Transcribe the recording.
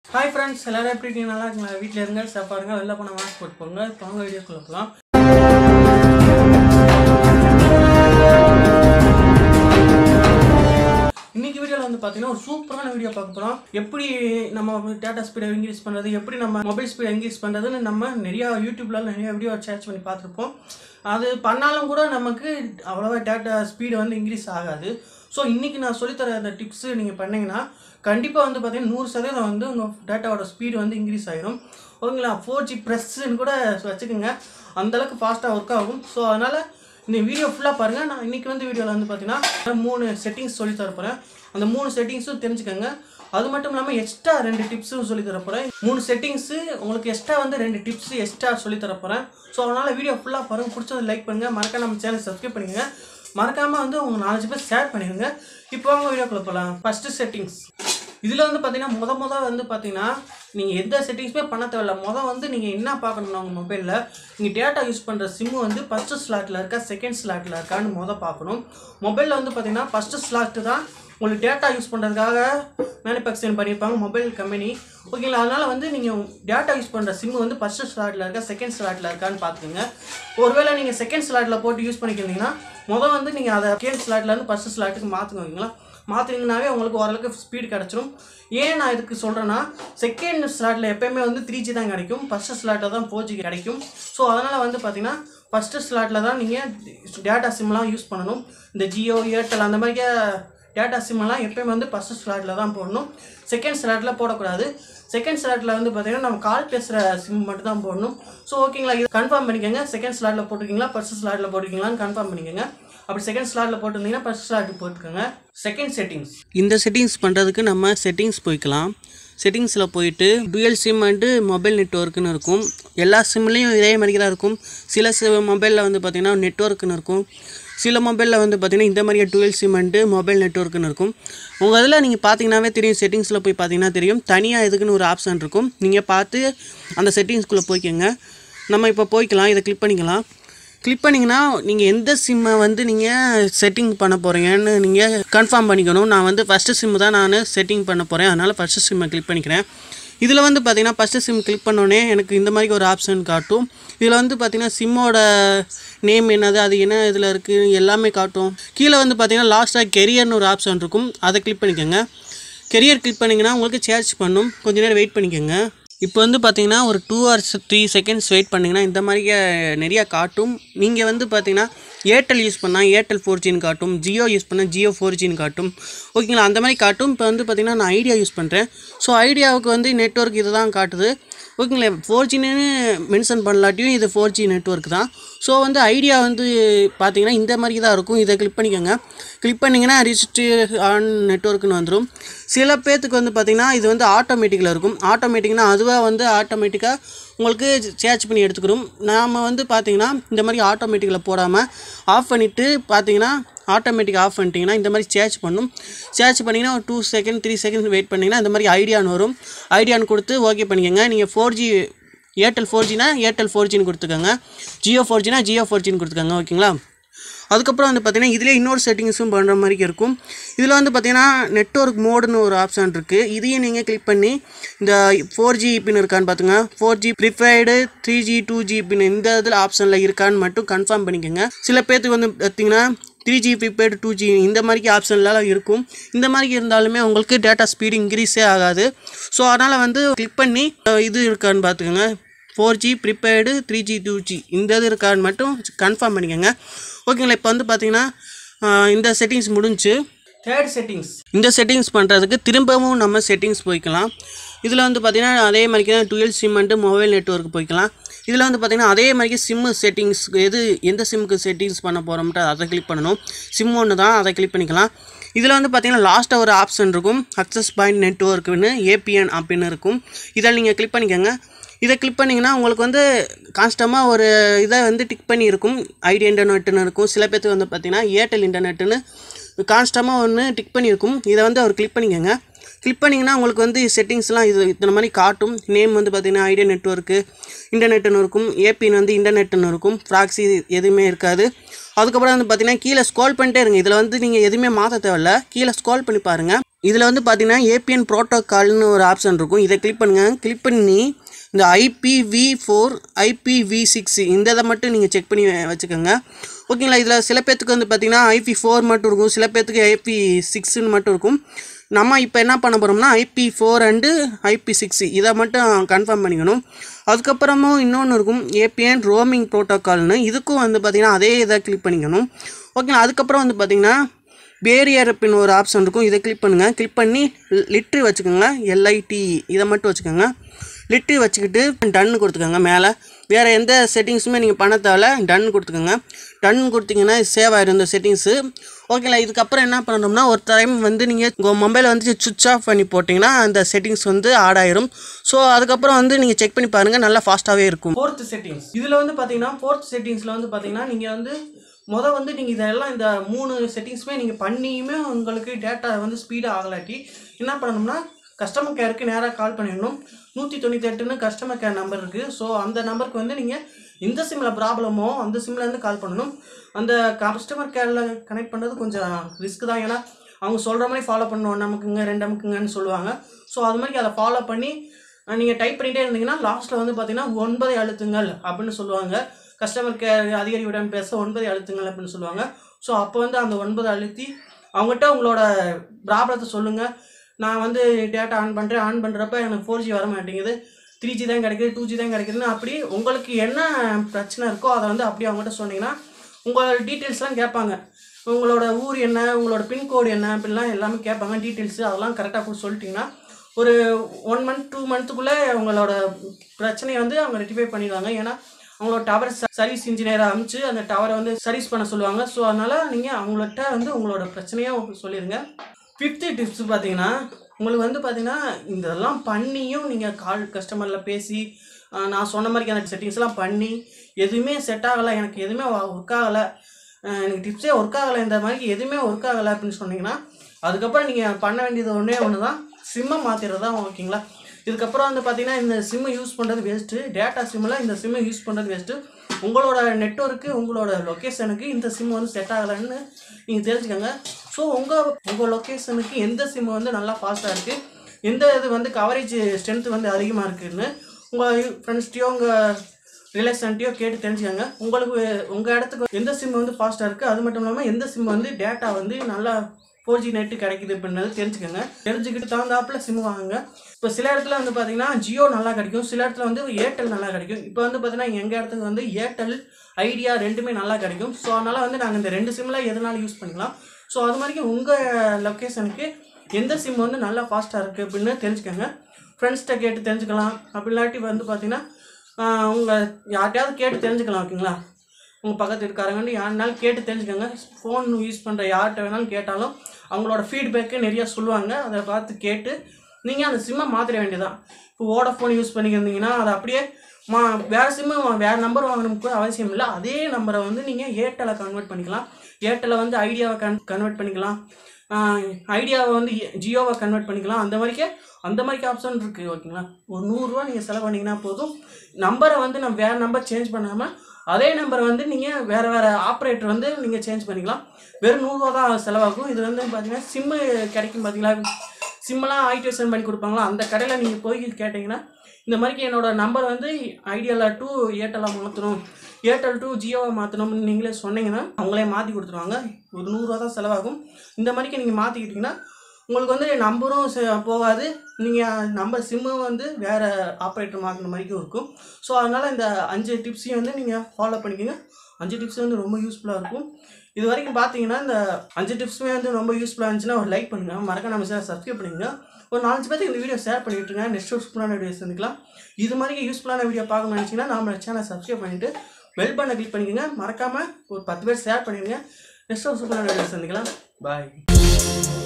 hi friends எல்லாரும் எப்படி இருக்கீங்க நல்லா இருக்கீங்களா வீட்டில் இருங்க சாப்பாடுங்க வெளில போன மாஸ்க் போட்டு போங்க வாங்க வீடியோக்குள்ள போகலாம் இன்னைக்கு வீடியோவில் வந்து பார்த்தீங்கன்னா ஒரு சூப்பரான வீடியோ பார்க்க போகிறோம் எப்படி நம்ம டேட்டா ஸ்பீடை இன்க்ரீஸ் பண்ணுறது எப்படி நம்ம மொபைல் ஸ்பீடை இன்க்ரீஸ் பண்ணுறதுன்னு நம்ம நிறையா யூடியூப்ல நிறைய வீடியோ சர்ச் பண்ணி பார்த்துருப்போம் அது பண்ணாலும் கூட நமக்கு அவ்வளோவா டேட்டா ஸ்பீடு வந்து இன்க்ரீஸ் ஆகாது ஸோ இன்றைக்கி நான் சொல்லித்தர அந்த டிப்ஸு நீங்கள் பண்ணீங்கன்னா கண்டிப்பாக வந்து பார்த்தீங்கன்னா நூறு சதவீதம் வந்து உங்கள் டேட்டாவோட ஸ்பீடு வந்து இன்க்ரீஸ் ஆகிரும் ஓகேங்களா ஃபோர் ஜி ப்ரெஸ்ன்னு கூட வச்சுக்கோங்க அந்தளவுக்கு ஃபாஸ்ட்டாக ஒர்க் ஆகும் ஸோ அதனால் இந்த வீடியோ ஃபுல்லாக பாருங்கள் நான் இன்றைக்கி வந்து வீடியோவில் வந்து பார்த்தீங்கன்னா மூணு செட்டிங்ஸ் சொல்லி தர போகிறேன் அந்த மூணு செட்டிங்ஸும் தெரிஞ்சுக்கோங்க அது மட்டும் இல்லாமல் எக்ஸ்ட்ரா ரெண்டு டிப்ஸும் சொல்லி தர போகிறேன் மூணு செட்டிங்ஸு உங்களுக்கு எக்ஸ்ட்ரா வந்து ரெண்டு டிப்ஸ் எக்ஸ்ட்ரா சொல்லி தர போகிறேன் ஸோ அதனால் வீடியோ ஃபுல்லாக பாருங்கள் பிடிச்சது லைக் பண்ணுங்கள் மறக்காம நம்ம சேனல் சப்ஸ்கிரைப் பண்ணிக்கோங்க மறக்காமல் வந்து உங்கள் நாலஞ்சு பேர் ஷேர் பண்ணிடுங்க இப்போ அவங்க வீடியோக்குள்ளே போகலாம் ஃபஸ்ட்டு செட்டிங்ஸ் இதில் வந்து பார்த்தீங்கன்னா முத முத வந்து பார்த்தீங்கன்னா நீங்கள் எந்த செட்டிங்ஸுமே பண்ண தேவையில்ல முத வந்து நீங்கள் என்ன பார்க்கணும்னா உங்கள் மொபைலில் நீங்கள் டேட்டா யூஸ் பண்ணுற சிம்மு வந்து ஃபஸ்ட்டு ஸ்லாட்டில் இருக்கா செகண்ட் ஸ்லாட்டில் இருக்கான்னு முத பார்க்கணும் மொபைலில் வந்து பார்த்தீங்கன்னா ஃபஸ்ட்டு ஸ்லாட்டு தான் உங்களுக்கு டேட்டா யூஸ் பண்ணுறதுக்காக மேனுஃபேக்சரிங் பண்ணியிருப்பாங்க மொபைல் கம்பெனி ஓகேங்களா அதனால் வந்து நீங்கள் டேட்டா யூஸ் பண்ணுற சிம்மு வந்து ஃபஸ்ட்டு ஸ்லாட்டில் இருக்கா செகண்ட் ஸ்லாட்டில் இருக்கான்னு பார்த்துக்கோங்க ஒருவேளை நீங்கள் செகண்ட் ஸ்லாட்டில் போட்டு யூஸ் பண்ணிக்கிறீங்கன்னா முதல் வந்து நீங்கள் அதை செகண்ட் ஸ்லாட்லேருந்து ஃபஸ்ட்டு ஸ்லாட்டுக்கு மாற்றுங்க ஓகேங்களா மாற்றினீங்கனாவே உங்களுக்கு ஓரளவுக்கு ஸ்பீடு கிடச்சிரும் ஏன் நான் இதுக்கு சொல்கிறேன்னா செகண்ட் ஸ்லாட்டில் எப்போயுமே வந்து த்ரீ ஜி தான் கிடைக்கும் ஃபஸ்ட்டு ஸ்லாட்டில் தான் ஃபோர் ஜி கிடைக்கும் ஸோ அதனால் வந்து பார்த்தீங்கன்னா ஃபஸ்ட்டு ஸ்லாட்டில் தான் நீங்கள் டேட்டா சிம்லாம் யூஸ் பண்ணணும் இந்த ஜியோ ஏர்டெல் அந்த மாதிரி டேட்டா சிம்மெல்லாம் எப்பயுமே வந்து ஃபஸ்ட்டு ஸ்லாட்டில் தான் போடணும் செகண்ட் ஸ்லாட்டில் போடக்கூடாது செகண்ட் ஸ்லாட்டில் வந்து பார்த்தீங்கன்னா நம்ம கால் பேசுகிற சிம் மட்டும் தான் போடணும் ஸோ ஓகேங்களா இது கன்ஃபார்ம் பண்ணிக்கோங்க செகண்ட் ஸ்லாட்டில் போட்டிருக்கீங்களா ஃபஸ்ட் ஸ்லாட்டில் போட்டிருக்கீங்களான்னு கன்ஃபார்ம் பண்ணிக்கோங்க அப்படி செகண்ட் ஸ்லாட்டில் போட்டிருந்தீங்கன்னா ஃபஸ்ட் ஸ்லாட்டுக்கு போட்டுக்கோங்க செகண்ட் செட்டிங்ஸ் இந்த செட்டிங்ஸ் பண்ணுறதுக்கு நம்ம செட்டிங்ஸ் போய்க்கலாம் செட்டிங்ஸில் போயிட்டு டுயல் சிம் அண்டு மொபைல் நெட்ஒர்க்குன்னு இருக்கும் எல்லா சிம்லேயும் இதே மாதிரி தான் இருக்கும் சில சி மொபைலில் வந்து பார்த்திங்கன்னா நெட்ஒர்க்குன்னு இருக்கும் சில மொபைலில் வந்து பார்த்திங்கன்னா இந்த மாதிரியே டுவெல் சிம் அண்டு மொபைல் நெட்ஒர்க்குன்னு இருக்கும் உங்கள் இதில் நீங்கள் பார்த்தீங்கன்னாவே தெரியும் செட்டிங்ஸில் போய் பார்த்தீங்கன்னா தெரியும் தனியாக இதுக்குன்னு ஒரு ஆப்ஷன் இருக்கும் நீங்கள் பார்த்து அந்த செட்டிங்ஸ்குள்ளே போய்க்கோங்க நம்ம இப்போ போய்க்கலாம் இதை கிளிக் பண்ணிக்கலாம் கிளிக் பண்ணிங்கன்னா நீங்கள் எந்த சிம்மை வந்து நீங்கள் செட்டிங் பண்ண போகிறீங்கன்னு நீங்கள் கன்ஃபார்ம் பண்ணிக்கணும் நான் வந்து ஃபஸ்ட்டு சிம்மு தான் நான் செட்டிங் பண்ண போகிறேன் அதனால் ஃபஸ்ட்டு சிம்மை கிளிக் பண்ணிக்கிறேன் இதில் வந்து பார்த்தீங்கன்னா ஃபஸ்ட்டு சிம் கிளிக் பண்ணோடனே எனக்கு இந்த மாதிரி ஒரு ஆப்ஷன் காட்டும் இதில் வந்து பார்த்தீங்கன்னா சிம்மோட நேம் என்னது அது என்ன இதில் இருக்குது எல்லாமே காட்டும் கீழே வந்து பார்த்தீங்கன்னா லாஸ்ட்டாக கெரியர்னு ஒரு ஆப்ஷன் இருக்கும் அதை கிளிக் பண்ணிக்கோங்க கெரியர் கிளிக் பண்ணிங்கன்னா உங்களுக்கு சேர்ச் பண்ணும் கொஞ்ச நேரம் வெயிட் பண்ணிக்கோங்க இப்போ வந்து பார்த்தீங்கன்னா ஒரு two hours three seconds wait பண்ணிங்கன்னா இந்த மாதிரி நிறையா காட்டும் நீங்கள் வந்து பார்த்தீங்கன்னா ஏர்டெல் யூஸ் பண்ணால் ஏர்டெல் ஃபோர் ஜின்னு காட்டும் ஜியோ யூஸ் பண்ணால் ஜியோ ஃபோர் ஜின்னு காட்டும் ஓகேங்களா அந்த மாதிரி காட்டும் இப்போ வந்து பார்த்தீங்கன்னா நான் ஐடியா யூஸ் பண்ணுறேன் ஸோ ஐடியாவுக்கு வந்து நெட்ஒர்க் இது தான் காட்டுது ஓகேங்களா ஃபோர் ஜின்னு மென்ஷன் பண்ணலாட்டியும் இது ஃபோர் ஜி நெட்ஒர்க் தான் ஸோ வந்து ஐடியா வந்து பார்த்தீங்கன்னா இந்த மாதிரி தான் இருக்கும் இதை கிளிக் பண்ணிக்கோங்க கிளிக் பண்ணிங்கன்னா ரிஜிஸ்டர் ஆன் நெட்ஒர்க்குன்னு வந்துடும் சில பேர்த்துக்கு வந்து பார்த்திங்கன்னா இது வந்து ஆட்டோமேட்டிக்கில் இருக்கும் ஆட்டோமேட்டிக்னா அதுவாக வந்து ஆட்டோமேட்டிக்காக உங்களுக்கு சேர்ச் பண்ணி எடுத்துக்கிறோம் நாம் வந்து பார்த்திங்கன்னா இந்த மாதிரி ஆட்டோமேட்டிக்கில் போடாமல் ஆஃப் பண்ணிவிட்டு பார்த்தீங்கன்னா ஆட்டோமேட்டிக் ஆஃப் பண்ணிட்டீங்கன்னா இந்த மாதிரி சேர்ச் பண்ணும் சேர்ச் பண்ணிங்கன்னா ஒரு two second three second wait பண்ணிங்கன்னா இந்த மாதிரி ஐடியான்னு வரும் ஐடியான்னு கொடுத்து ஓகே பண்ணிக்கோங்க நீங்கள் ஃபோர் ஜி ஏர்டெல் ஃபோர் ஜினா ஏர்டெல் ஃபோர் ஜின்னு கொடுத்துக்கோங்க ஜியோ ஃபோர் ஜினா ஜியோ ஃபோர் ஜின்னு கொடுத்துக்கோங்க ஓகேங்களா அதுக்கப்புறம் வந்து பார்த்திங்கன்னா இதிலே இன்னொரு செட்டிங்ஸும் பண்ணுற மாதிரி இருக்கும் இதில் வந்து பார்த்திங்கன்னா நெட்ஒர்க் மோடுன்னு ஒரு ஆப்ஷன் இருக்குது இதையும் நீங்கள் கிளிக் பண்ணி இந்த ஃபோர் ஜி பின் இருக்கான்னு பார்த்துங்க four G preferred three G two G பின் இந்த இதில் ஆப்ஷனில் இருக்கான்னு மட்டும் கன்ஃபார்ம் பண்ணிக்கோங்க சில பேர்த்துக்கு வந்து பார்த்திங்கன்னா three G preferred two G இந்த மாதிரி ஆப்ஷன்லாம் இருக்கும் இந்த மாதிரி இருந்தாலுமே உங்களுக்கு டேட்டா ஸ்பீடு இன்க்ரீஸே ஆகாது ஸோ அதனால் வந்து கிளிக் பண்ணி அஹ், இது இருக்கான்னு பார்த்துக்கோங்க four G preferred three G two G இந்த இது இருக்கான்னு மட்டும் கன்ஃபார்ம் பண்ணிக்கோங்க ஓகேங்களா இப்போ வந்து பார்த்தீங்கன்னா அஹ், இந்த செட்டிங்ஸ் முடிஞ்சு தேர்ட் செட்டிங்ஸ் இந்த செட்டிங்ஸ் பண்ணுறதுக்கு திரும்பவும் நம்ம செட்டிங்ஸ் போய்க்கலாம் இதில் வந்து பார்த்திங்கன்னா அதே மாதிரிக்கு தான் dual sim and mobile network போய்க்கலாம் இதில் வந்து பார்த்திங்கன்னா அதே மாதிரிக்கு சிம்மு செட்டிங்ஸ் எது எந்த சிம்முக்கு செட்டிங்ஸ் பண்ண போகிறோம்ட்டு அதை கிளிக் பண்ணணும் சிம் ஒன்று தான் அதை கிளிக் பண்ணிக்கலாம் இதில் வந்து பார்த்திங்கன்னா லாஸ்ட்டாக ஒரு ஆப்ஷன் இருக்கும் அக்சஸ் பாயிண்ட் நெட்ஒர்க்குன்னு ஏபிஎன் அப்படின்னு இருக்கும் இதில் நீங்கள் கிளிக் பண்ணிக்கோங்க இதை கிளிக் பண்ணிங்கன்னா உங்களுக்கு வந்து கான்ஸ்டமாக ஒரு இதை வந்து டிக் பண்ணி இருக்கும் ஐடி இன்டர்நெட்டுன்னு இருக்கும் சில பேர்த்துக்கு வந்து பார்த்திங்கன்னா ஏர்டெல் இன்டர்நெட்டுன்னு கான்ஸ்டமாக ஒன்று டிக் பண்ணியிருக்கும் இதை வந்து அவர் கிளிக் பண்ணிக்கோங்க கிளிக் பண்ணிங்கன்னா உங்களுக்கு வந்து செட்டிங்ஸ்லாம் இது இத்தனை மாதிரி காட்டும் நேம் வந்து பார்த்திங்கன்னா ஐடியா நெட்ஒர்க்கு இன்டர்நெட்டுன்னு இருக்கும் ஏபின்னு வந்து இன்டர்நெட்டுன்னு இருக்கும் ப்ராக்ஸி எதுவுமே இருக்காது அதுக்கப்புறம் வந்து பார்த்தீங்கன்னா கீழே ஸ்க்ரோல் பண்ணிட்டே இருங்க இதில் வந்து நீங்கள் எதுவுமே மாற்ற தேவையில்ல கீழே ஸ்க்ரோல் பண்ணி பாருங்கள் இதில் வந்து பார்த்தீங்கன்னா ஏபிஎன் ப்ரோட்டோகால்னு ஒரு ஆப்ஷன் இருக்கும் இதை கிளிக் பண்ணுங்கள் கிளிக் பண்ணி இந்த ஐபிவி ஃபோர் ஐபிவி சிக்ஸ் இந்த இதை மட்டும் நீங்கள் செக் பண்ணி வ- வச்சுக்கோங்க ஓகேங்களா இதில் சில பேர்த்துக்கு வந்து பார்த்தீங்கன்னா ஐபி ஃபோர் மட்டும் இருக்கும் சில பேர்த்துக்கு ஐபி சிக்ஸ்னு மட்டும் இருக்கும் நம்ம இப்போ என்ன பண்ண போகிறோம்னா IP four and IP six இதை மட்டும் கன்ஃபார்ம் பண்ணிக்கணும் அதுக்கப்புறமும் இன்னொன்று இருக்கும் ஏபிஎன் ரோமிங் ப்ரோட்டோகால்னு இதுக்கும் வந்து பார்த்திங்கன்னா அதே இதை கிளிக் பண்ணிக்கணும் ஓகேங்களா அதுக்கப்புறம் வந்து பார்த்திங்கன்னா பேரியர் பின் ஒரு ஆப்ஷன் இருக்கும் இதை கிளிக் பண்ணுங்கள் கிளிக் பண்ணி லிட்ரு வச்சுக்கோங்க எல்ஐடி இதை மட்டும் வச்சுக்கோங்க லிட்ரு வச்சுக்கிட்டு டன்னு கொடுத்துக்கோங்க மேலே வேறு எந்த செட்டிங்ஸுமே நீங்கள் பண்ண தேவையில்ல டன் கொடுத்துக்கோங்க டன் கொடுத்தீங்கன்னா சேவ் ஆயிரும் இந்த செட்டிங்ஸு ஓகேங்களா இதுக்கப்புறம் என்ன பண்ணணும்னா ஒரு டைம் வந்து நீங்கள் உங்கள் மொபைலை வந்து சுவிச் ஆஃப் பண்ணி போட்டிங்கன்னா அந்த செட்டிங்ஸ் வந்து ஆட் ஆயிரும் ஸோ அதுக்கப்புறம் வந்து நீங்கள் செக் பண்ணி பாருங்கள் நல்லா ஃபாஸ்ட்டாகவே இருக்கும் ஃபோர்த் செட்டிங்ஸ் இதில் வந்து பார்த்தீங்கன்னா ஃபோர்த் செட்டிங்ஸில் வந்து பார்த்தீங்கன்னா நீங்கள் வந்து மொதல் வந்து நீங்கள் இதெல்லாம் இந்த மூணு செட்டிங்ஸுமே நீங்கள் பண்ணியுமே உங்களுக்கு டேட்டா வந்து ஸ்பீடாக ஆகலாட்டி என்ன பண்ணணும்னா கஸ்டமர் கேருக்கு நேராக கால் பண்ணிடணும் நூற்றி தொண்ணூற்றி எட்டுன்னு கஸ்டமர் கேர் நம்பர் இருக்குது ஸோ அந்த நம்பருக்கு வந்து நீங்கள் எந்த சிம்மில் ப்ராப்ளமோ அந்த சிம்லேருந்து கால் பண்ணணும் அந்த கஸ்டமர் கேரில் கனெக்ட் பண்ணுறது கொஞ்சம் ரிஸ்க் தான் ஏன்னா அவங்க சொல்கிற மாதிரி ஃபாலோ பண்ணணும் நமக்குங்க ரெண்டு நமக்குங்கன்னு சொல்லுவாங்க ஸோ அது மாதிரி அதை ஃபாலோ பண்ணி நீங்கள் டைப் பண்ணிகிட்டே இருந்தீங்கன்னா லாஸ்ட்டில் வந்து பார்த்தீங்கன்னா ஒன்பதை அழுத்துங்கள் அப்படின்னு சொல்லுவாங்க கஸ்டமர் கேர் அதிகாரியுடன் பேச ஒன்பதை அழுத்துங்கள் அப்படின்னு சொல்லுவாங்க ஸோ அப்போ வந்து அந்த ஒன்பதை அழுத்தி அவங்ககிட்ட உங்களோட ப்ராப்ளத்தை சொல்லுங்கள் நான் வந்து டேட்டா ஆன் பண்ணுறேன் ஆன் பண்ணுறப்ப எனக்கு ஃபோர் ஜி வர மாட்டேங்குது த்ரீ ஜி தான் கிடைக்குது டூ ஜி தான் கிடைக்குதுன்னு அப்படி உங்களுக்கு என்ன பிரச்சனை இருக்கோ அதை வந்து அப்படியே அவங்ககிட்ட சொன்னீங்கன்னா உங்களோட டீட்டெயில்ஸ்லாம் கேட்பாங்க உங்களோட ஊர் என்ன உங்களோட பின்கோடு என்ன அப்படின்லாம் எல்லாமே கேட்பாங்க டீட்டெயில்ஸு அதெல்லாம் கரெக்டாக கூட சொல்லிட்டீங்கன்னா ஒரு ஒன் மந்த் டூ மந்த்துக்குள்ளே உங்களோட பிரச்சனையை வந்து அவங்க ரெட்டிஃபை பண்ணிடுவாங்க ஏன்னா அவங்களோட டவர் சர்வீஸ் இன்ஜினியரை அனுப்பிச்சு அந்த டவரை வந்து சர்வீஸ் பண்ண சொல்லுவாங்க ஸோ அதனால் நீங்கள் அவங்கள்ட்ட வந்து உங்களோட பிரச்சனையை சொல்லிடுங்க ஃபிஃப்த்து டிப்ஸ் பார்த்தீங்கன்னா உங்களுக்கு வந்து பார்த்தீங்கன்னா இதெல்லாம் பண்ணியும் நீங்கள் கால் கஸ்டமரில் பேசி ஆஹ், நான் சொன்ன மாதிரி அந்த செட்டிங்ஸ்லாம் பண்ணி எதுவுமே செட் ஆகலை எனக்கு எதுவுமே ஒர்க் ஆகலை ஆஹ், எனக்கு டிப்ஸே ஒர்க் ஆகலை இந்த மாதிரி எதுவுமே ஒர்க் ஆகலை அப்படின்னு சொன்னீங்கன்னா அதுக்கப்புறம் நீங்கள் பண்ண வேண்டியது ஒன்றே ஒன்று தான் சிம்மை மாற்றிடுறது தான் ஓகேங்களா இதுக்கப்புறம் வந்து பார்த்தீங்கன்னா இந்த சிம்மு யூஸ் பண்ணுறது வேஸ்ட்டு டேட்டா சிம்மில் இந்த சிம்மை யூஸ் பண்ணுறது வேஸ்ட்டு உங்களோட நெட்ஒர்க்கு உங்களோட லொக்கேஷனுக்கு இந்த சிம் வந்து செட் ஆகலைன்னு நீங்கள் தெரிஞ்சுக்கோங்க ஸோ உங்கள் உங்கள் லொக்கேஷனுக்கு எந்த சிம் வந்து நல்லா ஃபாஸ்ட்டாக இருக்குது எந்த இது வந்து கவரேஜ் ஸ்ட்ரென்த் வந்து அதிகமாக இருக்குதுன்னு உங்கள் ஃப்ரெண்ட்ஸ்டையோ உங்கள் ரிலேஷன்ட்டையோ கேட்டு தெரிஞ்சுக்கோங்க உங்களுக்கு உங்கள் இடத்துக்கு எந்த சிம் வந்து ஃபாஸ்ட்டாக இருக்குது அது மட்டும் இல்லாமல் எந்த சிம் வந்து டேட்டா வந்து நல்லா ஃபோர் ஜி நெட்டு கிடைக்குது அப்படின்றது தெரிஞ்சுக்கோங்க தெரிஞ்சுக்கிட்டு தகுந்தாப்புல சிம் வாங்குங்க இப்போ சில இடத்துல வந்து பார்த்தீங்கன்னா ஜியோ நல்லா கிடைக்கும் சில இடத்துல வந்து ஏர்டெல் நல்லா கிடைக்கும் இப்போ வந்து பார்த்தீங்கன்னா எங்கள் இடத்துக்கு வந்து ஏர்டெல் ஐடியா ரெண்டுமே நல்லா கிடைக்கும் ஸோ அதனால் வந்து நாங்கள் இந்த ரெண்டு சிம்மில் எதனாலும் யூஸ் பண்ணிக்கலாம் ஸோ அது மாதிரி உங்கள் லொக்கேஷனுக்கு எந்த சிம் வந்து நல்லா ஃபாஸ்ட்டாக இருக்குது அப்படின்னு தெரிஞ்சுக்கோங்க ஃப்ரெண்ட்ஸ்கிட்ட கேட்டு தெரிஞ்சுக்கலாம் அப்படி இல்லாட்டி வந்து பார்த்தீங்கன்னா உங்கள் யார்கிட்டயாவது கேட்டு தெரிஞ்சுக்கலாம் ஓகேங்களா உங்கள் பக்கத்து இருக்காரங்கன்னு யாருனாலும் கேட்டு தெரிஞ்சுக்கோங்க ஃபோன் யூஸ் பண்ணுற யார்கிட்ட வேணாலும் கேட்டாலும் அவங்களோட ஃபீட்பேக்கு நிறையா சொல்லுவாங்க அதை பார்த்து கேட்டு நீங்கள் அந்த சிம்மை மாற்றிட வேண்டியதான் இப்போ வோடஃபோன் யூஸ் பண்ணிக்கிருந்தீங்கன்னா அதை அப்படியே மா வேறு சிம்மு வேறு நம்பர் வாங்கணும் கூட அவசியம் இல்லை அதே நம்பரை வந்து நீங்கள் ஏர்டெலை கன்வெர்ட் பண்ணிக்கலாம் ஏர்டெலை வந்து ஐடியாவை கன் கன்வெர்ட் பண்ணிக்கலாம் ஐடியாவை வந்து ஜியோவை கன்வெர்ட் பண்ணிக்கலாம் அந்த மாதிரிக்கே அந்த மாதிரி ஆப்ஷன் இருக்குது ஓகேங்களா ஒரு நூறுரூவா நீங்கள் செலவு பண்ணிங்கன்னா போதும் நம்பரை வந்து நம்ம வேறு நம்பர் சேஞ்ச் பண்ணாமல் அதே நம்பரை வந்து நீங்கள் வேறு வேறு ஆப்ரேட்டர் வந்து நீங்கள் சேஞ்ச் பண்ணிக்கலாம் வெறும் நூறுரூவா தான் செலவாகும் இது வந்து பார்த்தீங்கன்னா சிம்மு கிடைக்கும் பார்த்தீங்களா சிம்மெல்லாம் ஆக்டிவேஷன் பண்ணி கொடுப்பாங்களா அந்த கடையில் நீங்கள் போய் கேட்டிங்கன்னா இந்த மாதிரி என்னோட நம்பர் வந்து ஐடியாவில் டு ஏர்டெல்லாக மாற்றணும் ஏர்டெல் டு ஜியோவை மாற்றணும்னு நீங்களே சொன்னீங்கன்னா அவங்களே மாற்றி கொடுத்துருவாங்க ஒரு நூறுரூவா தான் செலவாகும் இந்த மாதிரிக்கு நீங்கள் மாற்றிக்கிட்டிங்கன்னா உங்களுக்கு வந்து நம்பரும் ச- போகாது நீங்கள் நம்பர் சிம்மு வந்து வேறு ஆப்ரேட்டர் மாற்றின மாதிரிக்கும் இருக்கும் ஸோ அதனால் இந்த அஞ்சு டிப்ஸையும் வந்து நீங்கள் ஃபாலோ பண்ணிக்கோங்க அஞ்சு டிப்ஸ் வந்து ரொம்ப யூஸ்ஃபுல்லாக இருக்கும் இது வரைக்கும் பார்த்தீங்கன்னா இந்த அஞ்சு டிப்ஸுமே வந்து ரொம்ப யூஸ்ஃபுல்லாக இருந்துச்சுன்னா ஒரு லைக் பண்ணுங்கள் மறக்க நம்ம சேனல் சப்ஸ்கிரைப் பண்ணுங்க ஒரு நாலஞ்சு பேருக்கு இந்த வீடியோ ஷேர் பண்ணிட்டு இருங்க நெக்ஸ்ட் யூஸ்ஃபுல்லான வீடியோ சந்திக்கலாம் இது மாதிரி யூஸ்ஃபுல்லான வீடியோ பார்க்கணும்னு நினச்சிங்கன்னா நம்ம சேனல் சப்ஸ்கிரைப் பண்ணிவிட்டு பெல் பண்ண கிளிக் பண்ணிக்கோங்க மறக்காமல் ஒரு பத்து பேர் ஷேர் பண்ணிடுங்க நெக்ஸ்ட் யூஸ்ஃபுல்லான வீடியோ சந்திக்கலாம் பாய்